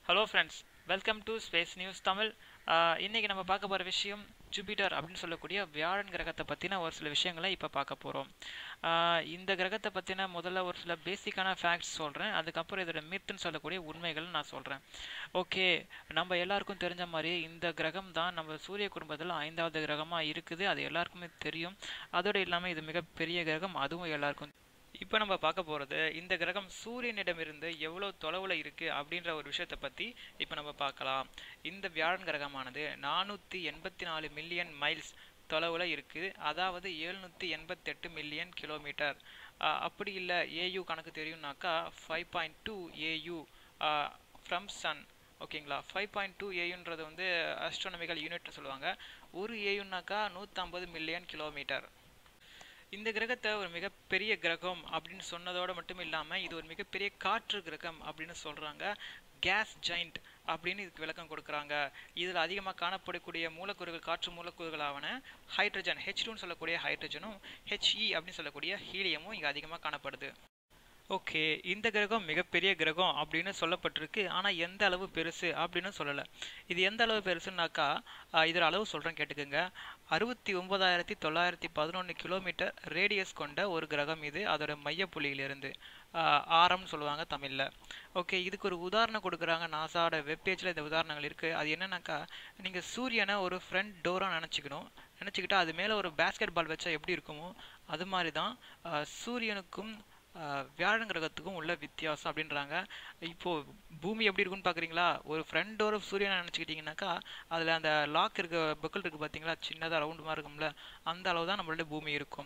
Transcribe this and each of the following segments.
hello friends welcome to Space News Tamil இன்றைக்கி நம்ம பார்க்க போகிற விஷயம் ஜூபிட்டர் அப்படின்னு சொல்லக்கூடிய வியாழன் கிரகத்தை பற்றின ஒரு சில விஷயங்களை இப்போ பார்க்க போகிறோம் இந்த கிரகத்தை பற்றின முதல்ல ஒரு சில பேசிக்கான ஃபேக்ட்ஸ் சொல்கிறேன் அதுக்கப்புறம் இதோட மித்துன்னு சொல்லக்கூடிய உண்மைகள் நான் சொல்கிறேன் ஓகே நம்ம எல்லாருக்கும் தெரிஞ்ச மாதிரி இந்த கிரகம் தான் நம்ம சூரிய குடும்பத்தில் ஐந்தாவது கிரகமாக இருக்குது அது எல்லாருக்குமே தெரியும் அதோடு இல்லாமல் இது மிகப்பெரிய கிரகம் அதுவும் எல்லாருக்கும் இப்போ நம்ம பார்க்க போகிறது இந்த கிரகம் சூரியனிடமிருந்து எவ்வளோ தொலைவில் இருக்குது அப்படின்ற ஒரு விஷயத்தை பற்றி இப்போ நம்ம பார்க்கலாம் இந்த வியாழன் கிரகமானது நானூற்றி எண்பத்தி நாலு மில்லியன் மைல்ஸ் தொலைவில் இருக்குது அதாவது எழுநூற்றி எண்பத்தெட்டு மில்லியன் கிலோமீட்டர் அப்படி இல்லை ஏயு கணக்கு தெரியும்னாக்கா five point two AU from sun ஓகேங்களா ஃபைவ் பாயிண்ட் டூ ஏயுன்றது வந்து அஸ்ட்ரானமிக்கல் யூனிட் சொல்லுவாங்க ஒரு ஏயுனாக்கா நூற்றம்பது மில்லியன் கிலோமீட்டர் இந்த கிரகத்தை ஒரு மிகப்பெரிய கிரகம் அப்படின்னு சொன்னதோடு மட்டும் இல்லாமல் இது ஒரு மிகப்பெரிய காற்று கிரகம் அப்படின்னு சொல்கிறாங்க கேஸ் ஜைண்ட் அப்படின்னு இதுக்கு விளக்கம் கொடுக்குறாங்க இதில் அதிகமாக காணப்படக்கூடிய மூலக்கூறுகள் காற்று மூலக்கூறுகளான ஹைட்ரஜன் ஹெச் டூன்னு சொல்லக்கூடிய ஹைட்ரஜனும் ஹெச்இ அப்படின்னு சொல்லக்கூடிய ஹீலியமும் இங்கே அதிகமாக காணப்படுது ஓகே இந்த கிரகம் மிகப்பெரிய கிரகம் அப்படின்னு சொல்லப்பட்டிருக்கு ஆனால் எந்த அளவு பெருசு அப்படின்னு சொல்லலை இது எந்த அளவு பெருசுனாக்கா இதோட அளவு சொல்கிறேன் கேட்டுக்கோங்க அறுபத்தி ஒன்பதாயிரத்தி தொள்ளாயிரத்தி பதினொன்று கிலோமீட்டர் ரேடியஸ் கொண்ட ஒரு கிரகம் இது அதோட மையப்புள்ளியிலிருந்து ஆரம்னு சொல்லுவாங்க தமிழில் ஓகே இதுக்கு ஒரு உதாரணம் கொடுக்குறாங்க நாசாவோட வெப்பேஜில் இந்த உதாரணங்கள் இருக்குது அது என்னன்னாக்கா நீங்கள் சூரியனை ஒரு ஃப்ரண்ட் டோராக நினச்சிக்கணும் நினச்சிக்கிட்டா அது மேலே ஒரு பேஸ்கெட் பால் வச்சா எப்படி இருக்குமோ அது மாதிரி தான் சூரியனுக்கும் வியாழன் கிரகத்துக்கும் உள்ள வித்தியாசம் அப்படின்றாங்க இப்போது பூமி எப்படி இருக்குன்னு பார்க்குறீங்களா ஒரு ஃப்ரெண்டோட சூரியனை நினச்சிக்கிட்டிங்கனாக்கா அதில் அந்த லாக் இருக்க பக்கல் இருக்குது பார்த்தீங்களா சின்னதாக ரவுண்டு மாதிரி இருக்கும்ல அந்த அளவு தான் நம்மளோட பூமி இருக்கும்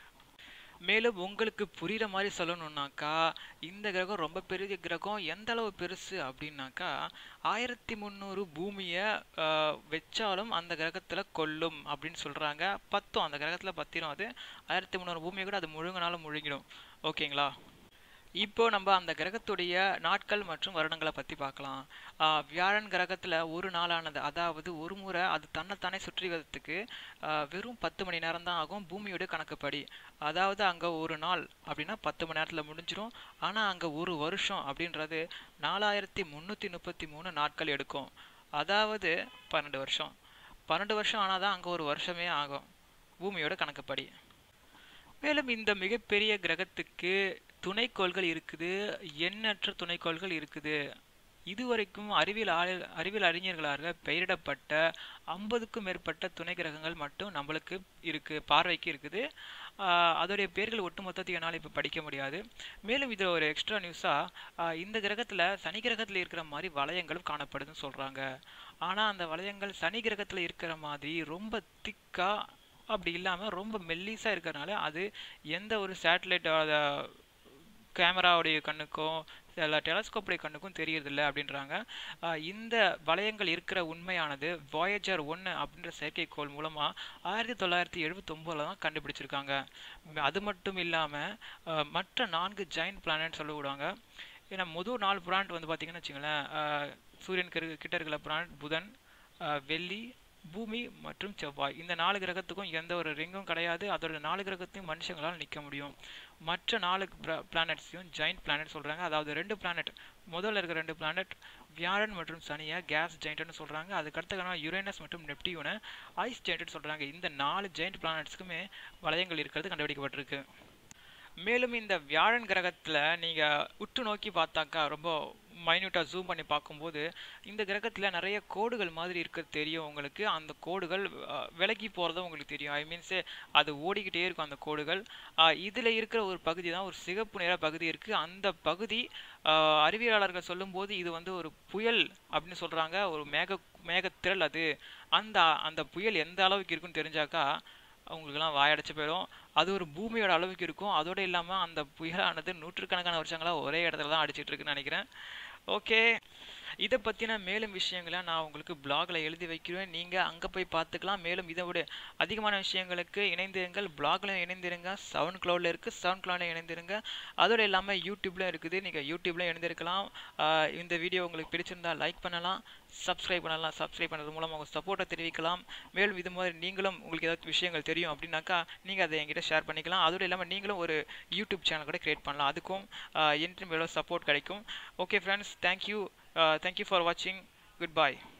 மேலும் உங்களுக்கு புரிகிற மாதிரி சொல்லணுன்னாக்கா இந்த கிரகம் ரொம்ப பெரிய கிரகம் எந்த அளவு பெருசு அப்படின்னாக்கா ஆயிரத்தி முந்நூறு பூமியை வச்சாலும் அந்த கிரகத்தில் கொல்லும் அப்படின்னு சொல்கிறாங்க பத்தும் அந்த கிரகத்தில் பத்திரும் அது ஆயிரத்தி முந்நூறு பூமியை கூட அது முழுங்கினாலும் முழுங்கிடும் ஓகேங்களா இப்போ நம்ம அந்த கிரகத்துடைய நாட்கள் மற்றும் வருடங்களை பற்றி பார்க்கலாம் வியாழன் கிரகத்தில் ஒரு நாளானது அதாவது ஒரு முறை அது தன்னைத்தானே சுற்றி வரத்துக்கு வெறும் பத்து மணி நேரம் தான் ஆகும் பூமியோட கணக்குப்படி அதாவது அங்கே ஒரு நாள் அப்படின்னா பத்து மணி நேரத்தில் முடிஞ்சிடும் ஆனால் அங்கே ஒரு வருஷம் அப்படின்றது நாலாயிரத்தி முந்நூற்றி முப்பத்தி மூணு நாட்கள் எடுக்கும் அதாவது பன்னெண்டு வருஷம் பன்னெண்டு வருஷம் ஆனால் தான் அங்கே ஒரு வருஷமே ஆகும் பூமியோட கணக்குப்படி மேலும் இந்த மிகப்பெரிய கிரகத்துக்கு துணைக்கோள்கள் இருக்குது எண்ணற்ற துணைக்கோள்கள் இருக்குது இதுவரைக்கும் அறிவியல் அறிவியல் அறிஞர்களாக பெயரிடப்பட்ட ஐம்பதுக்கும் மேற்பட்ட துணை கிரகங்கள் மட்டும் நம்மளுக்கு இருக்குது பார்வைக்கு இருக்குது அதோடைய பேர்கள் ஒட்டுமொத்தத்தையும் என்னால் இப்போ படிக்க முடியாது மேலும் இதில் ஒரு எக்ஸ்ட்ரா நியூஸாக இந்த கிரகத்தில் சனி கிரகத்தில் இருக்கிற மாதிரி வளையங்களும் காணப்படுதுன்னு சொல்கிறாங்க ஆனால் அந்த வளையங்கள் சனி கிரகத்தில் இருக்கிற மாதிரி ரொம்ப திக்காக அப்படி இல்லாமல் ரொம்ப மெல்லிஸாக இருக்கிறனால அது எந்த ஒரு சேட்டலைட் கேமராவுடைய கண்ணுக்கும் இல்லை டெலஸ்கோப்புடைய கண்ணுக்கும் தெரியறதில்ல அப்படின்றாங்க இந்த வளையங்கள் இருக்கிற உண்மையானது வாயேஜர் ஒன்று அப்படின்ற செயற்கைக்கோள் மூலமாக ஆயிரத்தி தொள்ளாயிரத்தி எழுபத்தொம்போதில் தான் கண்டுபிடிச்சிருக்காங்க அது மட்டும் இல்லாமல் மற்ற நான்கு ஜாயின்ட் பிளானட் சொல்ல விடுவாங்க ஏன்னா முதல் நாலு பிளானட் வந்து பார்த்திங்கன்னு வச்சுங்களேன் சூரியன் கிட்ட இருக்கிற பிளானட் புதன் வெள்ளி பூமி மற்றும் செவ்வாய் இந்த நாலு கிரகத்துக்கும் எந்த ஒரு ரிங்கும் கிடையாது அதோட நாலு கிரகத்தையும் மனுஷங்களால் நிற்க முடியும் மற்ற நாலு பிளானட்ஸையும் ஜாயிண்ட் பிளானட் சொல்கிறாங்க அதாவது ரெண்டு பிளானட் முதல்ல இருக்கிற ரெண்டு பிளானட் வியாழன் மற்றும் சனியை கேஸ் ஜெயிண்ட்னு சொல்கிறாங்க அதுக்கடுத்த யுரேனஸ் மற்றும் நெப்டியூனை ஐஸ் ஜெயிண்ட்னு சொல்கிறாங்க இந்த நாலு ஜெயிண்ட் பிளானட்ஸ்க்குமே வளையங்கள் இருக்கிறது கண்டுபிடிக்கப்பட்டிருக்கு மேலும் இந்த வியாழன் கிரகத்தில் நீங்கள் உற்று நோக்கி பார்த்தாக்கா ரொம்ப மைன்யூட்டாக ஜூம் பண்ணி பார்க்கும்போது இந்த கிரகத்தில் நிறைய கோடுகள் மாதிரி இருக்கிறது தெரியும் உங்களுக்கு அந்த கோடுகள் விலகி போகிறதும் உங்களுக்கு தெரியும் ஐ மீன்ஸு அது ஓடிக்கிட்டே இருக்கும் அந்த கோடுகள் இதில் இருக்கிற ஒரு பகுதி தான் ஒரு சிகப்பு நிற பகுதி இருக்குது அந்த பகுதி அறிவியலாளர்கள் சொல்லும்போது இது வந்து ஒரு புயல் அப்படின்னு சொல்கிறாங்க ஒரு மேக மேகத்திரள் அது அந்த அந்த புயல் எந்த அளவுக்கு இருக்குன்னு தெரிஞ்சாக்கா அவங்களுக்குலாம் வாயடைச்சு போயிடும் அது ஒரு பூமியோட அளவுக்கு இருக்கும் அதோடு இல்லாமல் அந்த புயலானது நூற்றுக்கணக்கான வருஷங்களாக ஒரே இடத்துல தான் அடிச்சிட்டு இருக்குன்னு நினைக்கிறேன் ஓகே இதை பற்றின மேலும் விஷயங்களை நான் உங்களுக்கு பிளாகில் எழுதி வைக்கிறேன் நீங்கள் அங்கே போய் பார்த்துக்கலாம் மேலும் இதை விட அதிகமான விஷயங்களுக்கு இணைந்திருங்கள் பிளாகில் இணைந்திருங்க சவுண்ட் க்ளவுடில் இருக்குது சவுண்ட் க்ளவுடில் இணைந்திருங்க அதோடு இல்லாமல் யூடியூப்ல இருக்குது நீங்கள் யூடியூப்ல இணைந்திருக்கலாம் இந்த வீடியோ உங்களுக்கு பிடிச்சிருந்தா லைக் பண்ணலாம் சப்ஸ்கிரைப் பண்ணலாம் சப்ஸ்கிரைப் பண்ணுறது மூலம் உங்கள் சப்போர்ட்டை தெரிவிக்கலாம் மேலும் இது மாதிரி நீங்களும் உங்களுக்கு ஏதாவது விஷயங்கள் தெரியும் அப்படின்னாக்கா நீங்கள் அதை என்கிட்ட ஷேர் பண்ணிக்கலாம் அதோடு இல்லாமல் நீங்களும் ஒரு யூடியூப் சேனல் கூட க்ரியேட் பண்ணலாம் அதுக்கும் என்றும் எவ்வளோ சப்போர்ட் கிடைக்கும் okay friends thank you thank you for வாட்சிங் குட் பாய்